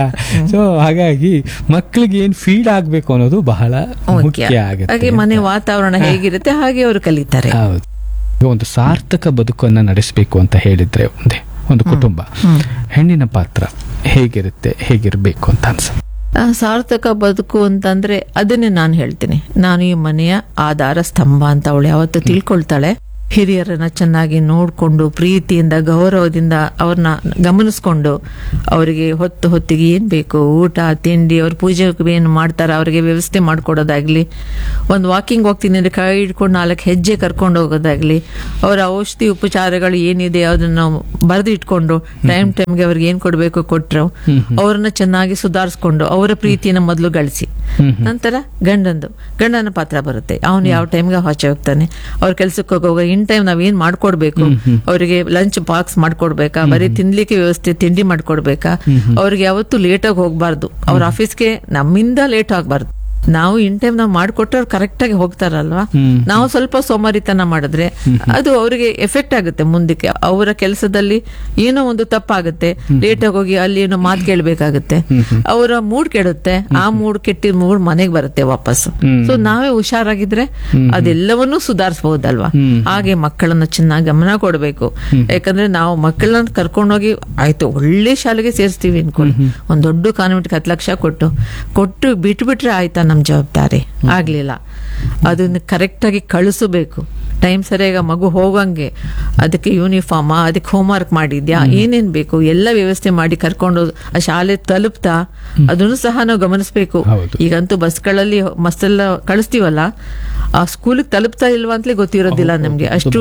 ಸೊ ಹಾಗಾಗಿ ಮಕ್ಕಳಿಗೆ ಏನ್ ಫೀಡ್ ಆಗ್ಬೇಕು ಅನ್ನೋದು ಬಹಳ ಮುಖ್ಯ ಹಾಗೆ ಆಗುತ್ತೆ ಮನೆ ವಾತಾವರಣ ಹೇಗಿರುತ್ತೆ ಹಾಗೆ ಅವರು ಕಲಿತಾರೆ ಹೌದು ಈಗ ಒಂದು ಸಾರ್ಥಕ ಬದುಕನ್ನ ನಡೆಸಬೇಕು ಅಂತ ಹೇಳಿದ್ರೆ ಒಂದೇ ಒಂದು ಕುಟುಂಬ ಹೆಣ್ಣಿನ ಪಾತ್ರ ಹೇಗಿರುತ್ತೆ ಹೇಗಿರ್ಬೇಕು ಅಂತ ಅನ್ಸುತ್ತೆ ಆ, ಸಾರ್ಥಕ ಬದುಕು ಅಂತಂದ್ರೆ ಅದನ್ನೇ ನಾನು ಹೇಳ್ತೀನಿ ನಾನು ಈ ಮನೆಯ ಆಧಾರ ಸ್ತಂಭ ಅಂತ ಅವಳು ಯಾವತ್ತು ತಿಳ್ಕೊಳ್ತಾಳೆ ಹಿರಿಯರನ್ನ ಚೆನ್ನಾಗಿ ನೋಡಿಕೊಂಡು ಪ್ರೀತಿಯಿಂದ ಗೌರವದಿಂದ ಅವ್ರನ್ನ ಗಮನಿಸ್ಕೊಂಡು ಅವರಿಗೆ ಹೊತ್ತು ಹೊತ್ತಿಗೆ ಏನ್ ಬೇಕು ಊಟ ತಿಂಡಿ ಅವ್ರ ಪೂಜೆ ಏನು ಮಾಡ್ತಾರ ಅವರಿಗೆ ವ್ಯವಸ್ಥೆ ಮಾಡ್ಕೊಡೋದಾಗ್ಲಿ ಒಂದು ವಾಕಿಂಗ್ ಹೋಗ್ತೀನಿ ಅಂದ್ರೆ ಕೈ ಹಿಡ್ಕೊಂಡು ನಾಲ್ಕು ಹೆಜ್ಜೆ ಕರ್ಕೊಂಡು ಹೋಗೋದಾಗ್ಲಿ ಅವರ ಔಷಧಿ ಉಪಚಾರಗಳು ಏನಿದೆ ಅದನ್ನ ಬರೆದು ಇಟ್ಕೊಂಡು ಟೈಮ್ ಟೈಮ್ಗೆ ಅವ್ರಿಗೆ ಏನ್ ಕೊಡ್ಬೇಕು ಕೊಟ್ರು ಅವ್ರನ್ನ ಚೆನ್ನಾಗಿ ಸುಧಾರಿಸ್ಕೊಂಡು ಅವರ ಪ್ರೀತಿನ ಮೊದಲು ಗಳಿಸಿ ನಂತರ ಗಂಡಂದು ಗಂಡನ ಪಾತ್ರ ಬರುತ್ತೆ ಅವನು ಯಾವ ಟೈಮ್ಗೆ ಆಚೆ ಹೋಗ್ತಾನೆ ಅವ್ರ ಕೆಲ್ಸಕ್ಕೆ ಹೋಗುವಾಗ ಇನ್ ಟೈಮ್ ನಾವ್ ಏನ್ ಮಾಡ್ಕೊಡ್ಬೇಕು ಅವರಿಗೆ ಲಂಚ್ ಬಾಕ್ಸ್ ಮಾಡ್ಕೊಡ್ಬೇಕಾ ಬರೀ ತಿನ್ಲಿಕ್ಕೆ ವ್ಯವಸ್ಥೆ ತಿಂಡಿ ಮಾಡ್ಕೊಡ್ಬೇಕಾ ಅವ್ರಿಗೆ ಯಾವತ್ತೂ ಲೇಟ್ ಆಗಿ ಹೋಗ್ಬಾರ್ದು ಅವ್ರ ಆಫೀಸ್ಗೆ ನಮ್ಮಿಂದ ಲೇಟ್ ಆಗ್ಬಾರ್ದು ನಾವು ಇನ್ ಟೈಮ್ ನಾವು ಮಾಡ್ಕೊಟ್ರೆ ಅವ್ರು ಕರೆಕ್ಟ್ ಆಗಿ ಹೋಗ್ತಾರಲ್ವಾ ನಾವು ಸ್ವಲ್ಪ ಸೋಮಾರಿತನ ಮಾಡಿದ್ರೆ ಅದು ಅವರಿಗೆ ಎಫೆಕ್ಟ್ ಆಗುತ್ತೆ ಮುಂದಕ್ಕೆ ಅವರ ಕೆಲಸದಲ್ಲಿ ಏನೋ ಒಂದು ತಪ್ಪಾಗುತ್ತೆ ಲೇಟ್ ಆಗಿ ಹೋಗಿ ಅಲ್ಲಿ ಏನೋ ಮಾತು ಕೇಳ್ಬೇಕಾಗುತ್ತೆ ಅವರ ಮೂಡ್ ಕೆಡುತ್ತೆ ಆ ಮೂಡ್ ಕೆಟ್ಟಿದ ಮೂಡ್ ಮನೆಗೆ ಬರುತ್ತೆ ವಾಪಸ್ ಸೊ ನಾವೇ ಹುಷಾರಾಗಿದ್ರೆ ಅದೆಲ್ಲವನ್ನೂ ಸುಧಾರಿಸಬಹುದಲ್ವಾ ಹಾಗೆ ಮಕ್ಕಳನ್ನ ಚೆನ್ನಾಗಿ ಗಮನ ಕೊಡಬೇಕು ಯಾಕಂದ್ರೆ ನಾವು ಮಕ್ಕಳನ್ನ ಕರ್ಕೊಂಡೋಗಿ ಆಯ್ತು ಒಳ್ಳೆ ಶಾಲೆಗೆ ಸೇರಿಸ್ತೀವಿ ಅನ್ಕೊಳ್ಳಿ ಒಂದ್ ದೊಡ್ಡ ಕಾನ್ವೆಂಟ್ಗೆ ಹತ್ತು ಲಕ್ಷ ಕೊಟ್ಟು ಕೊಟ್ಟು ಬಿಟ್ಬಿಟ್ರೆ ಆಯ್ತಾ ನಮ್ ಜವಾಬ್ದಾರಿ ಆಗ್ಲಿಲ್ಲ ಅದನ್ನ ಕರೆಕ್ಟ್ ಆಗಿ ಕಳಿಸಬೇಕು ಟೈಮ್ ಸರಿಯಾಗಿ ಆ ಮಗು ಹೋಗಂಗೆ ಅದಕ್ಕೆ ಯೂನಿಫಾರ್ಮ್ ಅದಕ್ಕೆ ಹೋಮ್ವರ್ಕ್ ಮಾಡಿದ್ಯಾ ಏನೇನ್ ಬೇಕು ಎಲ್ಲ ವ್ಯವಸ್ಥೆ ಮಾಡಿ ಕರ್ಕೊಂಡು ಆ ಶಾಲೆ ತಲುಪ್ತಾ ಅದನ್ನು ಸಹ ನಾವು ಗಮನಿಸಬೇಕು ಹೌದು. ಈಗಂತೂ ಬಸ್ಗಳಲ್ಲಿ ಮಸ್ತೆಲ್ಲ ಕಳಿಸ್ತೀವಲ್ಲ ಆ ಸ್ಕೂಲಿಗೆ ತಲುಪ್ತಾ ಇಲ್ವಾ ಅಂತಲೇ ಗೊತ್ತಿರೋದಿಲ್ಲ ನಮ್ಗೆ ಅಷ್ಟು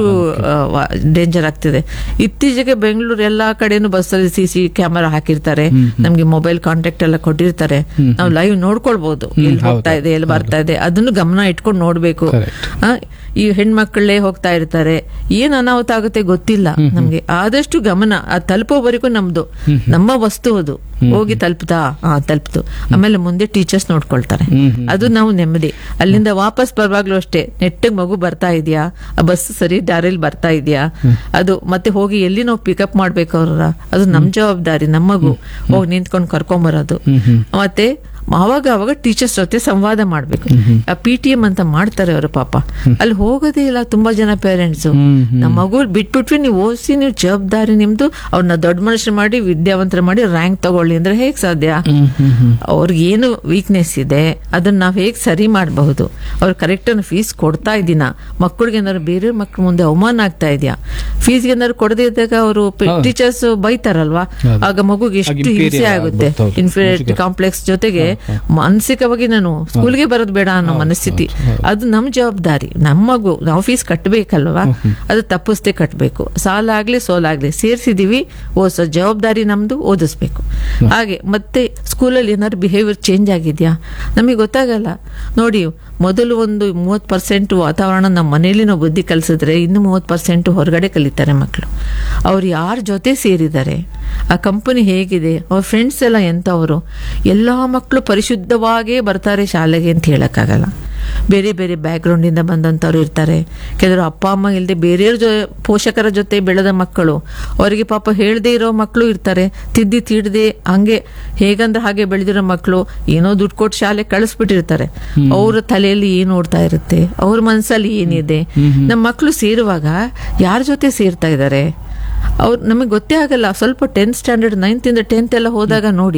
ಡೇಂಜರ್ ಆಗ್ತಿದೆ ಇತ್ತೀಚೆಗೆ ಬೆಂಗಳೂರು ಎಲ್ಲಾ ಕಡೆನೂ ಬಸ್ಸಲ್ಲಿ ಸಿ ಸಿ ಕ್ಯಾಮರಾ ಹಾಕಿರ್ತಾರೆ ನಮ್ಗೆ ಮೊಬೈಲ್ ಕಾಂಟ್ಯಾಕ್ಟ್ ಎಲ್ಲ ಕೊಟ್ಟಿರ್ತಾರೆ ನಾವು ಲೈವ್ ನೋಡ್ಕೊಳ್ಬಹುದು ಎಲ್ಲಿ ಹೋಗ್ತಾ ಇದೆ ಎಲ್ಲಿ ಬರ್ತಾ ಇದೆ ಅದನ್ನು ಗಮನ ಇಟ್ಕೊಂಡು ನೋಡ್ಬೇಕು Correct. ಆ, ಈ ಹೆಣ್ಮಕ್ಳೇ ಹೋಗ್ತಾ ಇರ್ತಾರೆ ಏನ್ ಅನಾಹುತ ಆಗುತ್ತೆ ಗೊತ್ತಿಲ್ಲ ನಮ್ಗೆ ಆದಷ್ಟು ಗಮನ ಆ ತಲುಪೋವರೆಗೂ ನಮ್ದು ನಮ್ಮ ವಸ್ತು ಅದು ಹೋಗಿ ತಲುಪ್ತಾ ಆ ತಲುಪ್ತು ಆಮೇಲೆ ಮುಂದೆ ಟೀಚರ್ಸ್ ನೋಡ್ಕೊಳ್ತಾರೆ ಅದು ನಾವು ನೆಮ್ಮದಿ ಅಲ್ಲಿಂದ ವಾಪಸ್ ಬರುವಾಗ್ಲೂ ಅಷ್ಟೇ ನೆಟ್ಟಗ್ ಮಗು ಬರ್ತಾ ಇದೆಯಾ ಆ ಬಸ್ ಸರಿ ದಾರಿಲಿ ಬರ್ತಾ ಇದೆಯಾ ಅದು ಮತ್ತೆ ಹೋಗಿ ಎಲ್ಲಿ ನಾವು ಪಿಕಪ್ ಮಾಡ್ಬೇಕು ಅವ್ರ ಅದು ನಮ್ ಜವಾಬ್ದಾರಿ ನಮ್ಮ ಮಗು ಹೋಗಿ ನಿಂತ್ಕೊಂಡು ಕರ್ಕೊಂಬರೋದು ಮತ್ತೆ ಅವಾಗ ಅವಾಗ ಟೀಚರ್ಸ್ ಜೊತೆ ಸಂವಾದ ಮಾಡ್ಬೇಕು ಆ ಪಿ ಟಿ ಎಂ ಅಂತ ಮಾಡ್ತಾರೆ ಅವರು ಪಾಪ ಅಲ್ಲಿ ಹೋಗೋದೇ ಇಲ್ಲ ತುಂಬಾ ಜನ ಪೇರೆಂಟ್ಸ್ ನಮ್ಮ ಮಗು ಬಿಟ್ಬಿಟ್ವಿ ನೀವು ಓದಿಸಿ ನೀವು ಜವಾಬ್ದಾರಿ ನಿಮ್ದು ಅವ್ರನ್ನ ದೊಡ್ಡ ಮನುಷ್ಯರು ಮಾಡಿ ವಿದ್ಯಾವಂತರ ಮಾಡಿ ರ್ಯಾಂಕ್ ತಗೊಳ್ಳಿ ಅಂದ್ರೆ ಹೇಗ್ ಸಾಧ್ಯ ಅವ್ರಿಗೆ ಏನು ವೀಕ್ನೆಸ್ ಇದೆ ಅದನ್ನ ನಾವ್ ಹೇಗ್ ಸರಿ ಮಾಡಬಹುದು ಅವ್ರು ಕರೆಕ್ಟ್ ಫೀಸ್ ಕೊಡ್ತಾ ಇದ್ದೀನ ಮಕ್ಕಳಿಗೆ ಏನಾದ್ರು ಬೇರೆ ಮಕ್ಳ ಮುಂದೆ ಅವಮಾನ ಆಗ್ತಾ ಇದೆಯಾ ಫೀಸ್ಗೆ ಏನಾದ್ರು ಕೊಡದೇ ಇದ್ದಾಗ ಅವರು ಟೀಚರ್ಸ್ ಬೈತಾರಲ್ವಾ ಆಗ ಮಗುಗೆ ಎಷ್ಟು ಆಗ inferior ಹಿಂಸೆ ಆಗುತ್ತೆ ಆಗ್ಬಿಡ್ತು ಅವ್ರು. ಇನ್ಫೀರಿಯಾರಿಟಿ ಕಾಂಪ್ಲೆಕ್ಸ್ ಜೊತೆಗೆ ಮಾನಸಿಕವಾಗಿ ನಾನು ಸ್ಕೂಲ್ಗೆ ಬರೋದು ಬೇಡ ಅನ್ನೋ ಮನಸ್ಥಿತಿ ಅದು ನಮ್ ಜವಾಬ್ದಾರಿ ನಮ್ಮ ಮಗು ನಾವು ಫೀಸ್ ಕಟ್ಟಬೇಕಲ್ವಾ ಅದು ತಪ್ಪಿಸ್ದೆ ಕಟ್ಟಬೇಕು ಸಾಲ ಆಗ್ಲಿ ಸೋಲಾಗ್ಲಿ ಸೇರ್ಸಿದೀವಿ ಓದಿಸೋ ಜವಾಬ್ದಾರಿ ನಮ್ದು ಓದಿಸ್ಬೇಕು ಹಾಗೆ ಮತ್ತೆ ಸ್ಕೂಲಲ್ಲಿ ಏನಾದ್ರು ಬಿಹೇವಿಯರ್ ಚೇಂಜ್ ಆಗಿದ್ಯಾ ನಮಗೆ ಗೊತ್ತಾಗಲ್ಲ ನೋಡಿ ಮೊದಲು ಒಂದು ಮೂವತ್ ಪರ್ಸೆಂಟ್ ವಾತಾವರಣ ನಮ್ಮ ಮನೆಯಲ್ಲಿ ನಾವು ಬುದ್ಧಿ ಕಲಿಸಿದ್ರೆ ಇನ್ನು ಮೂವತ್ ಪರ್ಸೆಂಟ್ ಹೊರಗಡೆ ಕಲಿತಾರೆ ಮಕ್ಕಳು ಅವ್ರು ಯಾರ ಜೊತೆ ಸೇರಿದ್ದಾರೆ ಆ ಕಂಪನಿ ಹೇಗಿದೆ ಅವ್ರ ಫ್ರೆಂಡ್ಸ್ ಎಲ್ಲ ಎಂತವರು ಎಲ್ಲಾ ಮಕ್ಕಳು ಪರಿಶುದ್ಧವಾಗೇ ಬರ್ತಾರೆ ಶಾಲೆಗೆ ಅಂತ ಹೇಳಕ್ಕಾಗಲ್ಲ ಬೇರೆ ಬೇರೆ ಬ್ಯಾಕ್ಗ್ರೌಂಡ್ ಇಂದ ಬಂದಂತವ್ರು ಇರ್ತಾರೆ ಕೆಲವರು ಅಪ್ಪ ಅಮ್ಮ ಇಲ್ಲದೆ ಬೇರೆಯವ್ರ ಜೊ ಪೋಷಕರ ಜೊತೆ ಬೆಳೆದ ಮಕ್ಕಳು ಅವರಿಗೆ ಪಾಪ ಹೇಳದೇ ಇರೋ ಮಕ್ಕಳು ಇರ್ತಾರೆ ತಿದ್ದಿ ತೀಡದೆ ಹಂಗೆ ಹೇಗಂದ್ರೆ ಹಾಗೆ ಬೆಳೆದಿರೋ ಮಕ್ಕಳು ಏನೋ ದುಡ್ಡು ಕೊಟ್ಟು ಶಾಲೆ ಕಳಿಸ್ಬಿಟ್ಟಿರ್ತಾರೆ ಅವ್ರ ತಲೆಯಲ್ಲಿ ಏನ್ ಓಡ್ತಾ ಇರುತ್ತೆ ಅವ್ರ ಮನಸ್ಸಲ್ಲಿ ಏನಿದೆ ನಮ್ಮ ಮಕ್ಕಳು ಸೇರುವಾಗ ಯಾರ ಜೊತೆ ಸೇರ್ತಾ ಇದ್ದಾರೆ ಅವ್ರು ನಮಗೆ ಗೊತ್ತೇ ಆಗಲ್ಲ ಸ್ವಲ್ಪ ಟೆಂತ್ ಸ್ಟ್ಯಾಂಡರ್ಡ್ ನೈನ್ತ್ ಇಂದ ಟೆಂತ್ ಎಲ್ಲ ಹೋದಾಗ ನೋಡಿ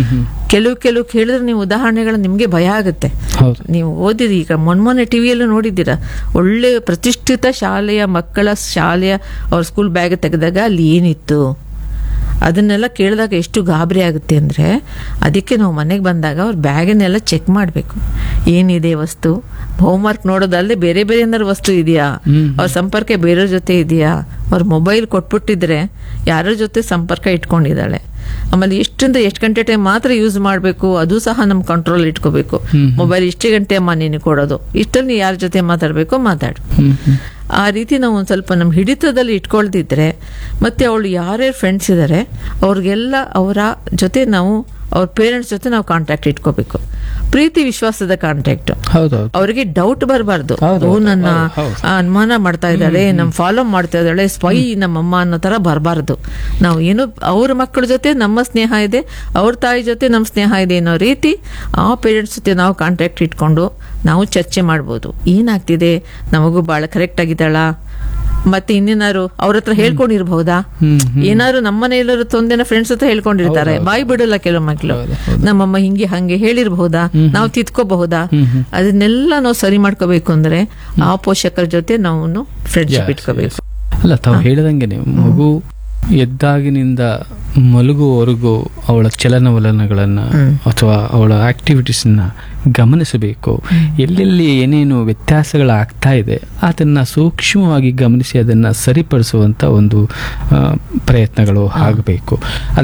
ಕೆಲವು ಕೆಲವು ಕೇಳಿದ್ರೆ ನೀವು ಉದಾಹರಣೆಗಳು ನಿಮ್ಗೆ ಭಯ ಆಗುತ್ತೆ ಹೌದು ನೀವು ಓದಿರಿ ಈಗ ಮೊನ್ನೆ ಟಿವಿಯಲ್ಲೂ ನೋಡಿದ್ದೀರಾ ಒಳ್ಳೆ ಪ್ರತಿಷ್ಠಿತ ಶಾಲೆಯ ಮಕ್ಕಳ ಶಾಲೆಯ ಅವ್ರ ಸ್ಕೂಲ್ ಬ್ಯಾಗ್ ತೆಗೆದಾಗ ಅಲ್ಲಿ ಏನಿತ್ತು ಅದನ್ನೆಲ್ಲ ಕೇಳಿದಾಗ ಎಷ್ಟು ಗಾಬರಿ ಆಗುತ್ತೆ ಅಂದ್ರೆ ಅದಕ್ಕೆ ನಾವು ಮನೆಗೆ ಬಂದಾಗ ಅವ್ರ ಬ್ಯಾಗನ್ನೆಲ್ಲ ಚೆಕ್ ಮಾಡಬೇಕು ಏನಿದೆ ವಸ್ತು ಹೋಮ್ವರ್ಕ್ ನೋಡೋದಲ್ಲದೆ ಬೇರೆ ಬೇರೆ ಏನಾದ್ರು ವಸ್ತು ಇದೆಯಾ ಅವ್ರ ಸಂಪರ್ಕ ಬೇರೆಯವ್ರ ಜೊತೆ ಇದೆಯಾ ಅವ್ರ ಮೊಬೈಲ್ ಕೊಟ್ಬಿಟ್ಟಿದ್ರೆ ಯಾರ ಜೊತೆ ಸಂಪರ್ಕ ಇಟ್ಕೊಂಡಿದ್ದಾಳೆ ಆಮೇಲೆ ಎಷ್ಟರಿಂದ ಎಷ್ಟು ಗಂಟೆ ಟೈಮ್ ಮಾತ್ರ ಯೂಸ್ ಮಾಡಬೇಕು ಅದು ಸಹ ನಮ್ ಕಂಟ್ರೋಲ್ ಇಟ್ಕೋಬೇಕು ಮೊಬೈಲ್ ಇಷ್ಟೇ ಗಂಟೆ ಅಮ್ಮ ನೀನು ಕೊಡೋದು ಇಷ್ಟಲ್ಲಿ ನೀ ಯಾರ ಜೊತೆ ಮಾತಾಡ್ಬೇಕು ಮಾತಾಡು ಆ ರೀತಿ ನಾವು ಒಂದ್ ಸ್ವಲ್ಪ ನಮ್ಮ ಹಿಡಿತದಲ್ಲಿ ಇಟ್ಕೊಳ್ದಿದ್ರೆ ಮತ್ತೆ ಅವಳು ಯಾರ್ಯಾರು ಫ್ರೆಂಡ್ಸ್ ಇದ್ದಾರೆ ಅವ್ರಿಗೆಲ್ಲ ಅವರ ಜೊತೆ ನಾವು ಅವ್ರ ಪೇರೆಂಟ್ಸ್ ಜೊತೆ ನಾವು ಕಾಂಟ್ಯಾಕ್ಟ್ ಇಟ್ಕೋಬೇಕು ಪ್ರೀತಿ ವಿಶ್ವಾಸದ ಕಾಂಟ್ಯಾಕ್ಟ್ ಹೌದೌದು ಅವರಿಗೆ ಡೌಟ್ ಬರಬಾರ್ದು ಹೌದು, ಓ ನನ್ನ ಹೌದು, ಹೌದು. ಆ, ಅನುಮಾನ ಮಾಡ್ತಾ ಇದ್ದಾಳೆ ನಮ್ ಫಾಲೋ ಮಾಡ್ತಾ ಇದ್ದಾಳೆ ಸ್ಪೈ ನಮ್ಮಮ್ಮ ಅನ್ನೋ ತರ ಬರಬಾರ್ದು ನಾವು ಏನು ಅವ್ರ ಮಕ್ಕಳ ಜೊತೆ ನಮ್ಮ ಸ್ನೇಹ ಇದೆ ಅವ್ರ ತಾಯಿ ಜೊತೆ ನಮ್ಮ ಸ್ನೇಹ ಇದೆ ಅನ್ನೋ ರೀತಿ ಆ ಪೇರೆಂಟ್ಸ್ ಜೊತೆ ನಾವು ಕಾಂಟ್ಯಾಕ್ಟ್ ಇಟ್ಕೊಂಡು ನಾವು ಚರ್ಚೆ ಮಾಡ್ಬೋದು ಏನಾಗ್ತಿದೆ ನಮಗೂ ಬಹಳ ಕರೆಕ್ಟ್ ಆಗಿದ್ದಾಳ ಮತ್ತೆ ಇನ್ನೇನಾರು ಅವ್ರ ಹತ್ರ ಹೇಳ್ಕೊಂಡಿರ್ಬಹುದಾ ಹ್ಮ್ ಏನಾದ್ರು ನಮ್ಮನೆ ಎಲ್ಲರೂ ತೊಂದೆನ ಫ್ರೆಂಡ್ಸ್ ಹತ್ರ ಹೇಳ್ಕೊಂಡಿರ್ತಾರೆ ಬಾಯಿ ಬಿಡಲ್ಲ ಕೆಲವು ಮಕ್ಳು ನಮ್ಮಮ್ಮ ಹಿಂಗೆ ಹಂಗೆ ಹೇಳಿರ್ಬಹುದಾ ನಾವು ತಿದ್ಕೋಬಹುದಾ ಅದನ್ನೆಲ್ಲ ನಾವು ಸರಿ ಮಾಡ್ಕೋಬೇಕು ಅಂದ್ರೆ ಆ ಪೋಷಕರ ಜೊತೆ ನಾವು ಫ್ರೆಂಡ್ಶಿಪ್ ಇಟ್ಕೋಬೇಕು ಅಲ್ಲ ತಾವು ಹೇಳಿದಂಗೆನೆ ಮಗು ಎದ್ದಾಗಿನಿಂದ ಮಲಗುವವರೆಗೂ ಅವಳ ಚಲನವಲನಗಳನ್ನ ಅಥವಾ ಅವಳ ಆಕ್ಟಿವಿಟೀಸ್ನ ಗಮನಿಸಬೇಕು ಎಲ್ಲೆಲ್ಲಿ ಏನೇನು ವ್ಯತ್ಯಾಸಗಳಾಗ್ತಾ ಇದೆ ಅದನ್ನ ಸೂಕ್ಷ್ಮವಾಗಿ ಗಮನಿಸಿ ಅದನ್ನ ಸರಿಪಡಿಸುವಂತ ಒಂದು ಆ, ಪ್ರಯತ್ನಗಳು ಆಗಬೇಕು